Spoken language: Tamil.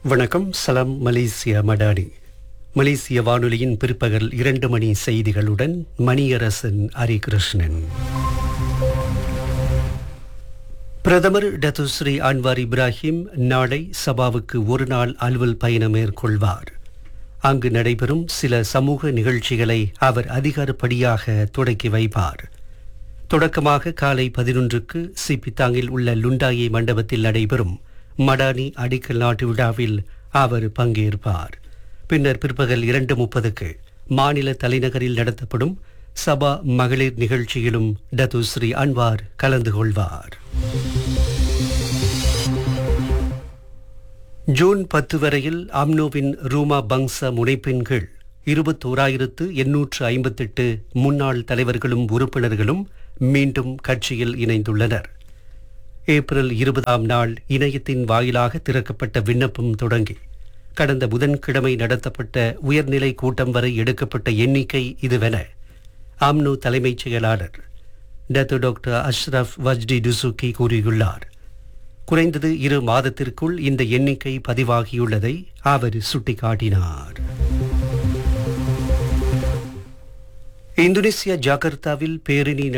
வணக்கம் சலாம் மலேசியா மடானி மலேசிய வானொலியின் பிற்பகல் இரண்டு மணி செய்திகளுடன் மணியரசன் ஹரிகிருஷ்ணன் பிரதமர் டத்துஸ்ரீ அன்வார் இப்ராஹிம் நாளை சபாவுக்கு ஒரு நாள் அலுவல் பயணம் மேற்கொள்வார் அங்கு நடைபெறும் சில சமூக நிகழ்ச்சிகளை அவர் அதிகாரப்படியாக தொடக்கி வைப்பார் தொடக்கமாக காலை பதினொன்றுக்கு சிப்பித்தாங்கில் உள்ள லுண்டாயி மண்டபத்தில் நடைபெறும் மடானி அடிக்கல் நாட்டு விழாவில் அவர் பங்கேற்பார் பின்னர் பிற்பகல் இரண்டு முப்பதுக்கு மாநில தலைநகரில் நடத்தப்படும் சபா மகளிர் நிகழ்ச்சியிலும் டத்துஸ்ரீ அன்வார் கலந்து கொள்வார் ஜூன் பத்து வரையில் அம்னோவின் ரூமா பங்ச முனைப்பின் கீழ் இருபத்தோராயிரத்து எண்ணூற்று ஐம்பத்தெட்டு முன்னாள் தலைவர்களும் உறுப்பினர்களும் மீண்டும் கட்சியில் இணைந்துள்ளனர் ஏப்ரல் இருபதாம் நாள் இணையத்தின் வாயிலாக திறக்கப்பட்ட விண்ணப்பம் தொடங்கி கடந்த புதன்கிழமை நடத்தப்பட்ட உயர்நிலை கூட்டம் வரை எடுக்கப்பட்ட எண்ணிக்கை இதுவென அம்னோ தலைமைச் செயலாளர் Datuk doctor Ashraf Wajdi Dusuki கூறியுள்ளார் குறைந்தது இரு மாதத்திற்குள் இந்த எண்ணிக்கை பதிவாகியுள்ளதை அவர் சுட்டிக்காட்டினார் இந்தோனேசியா ஜாகர்த்தாவில் பேரணி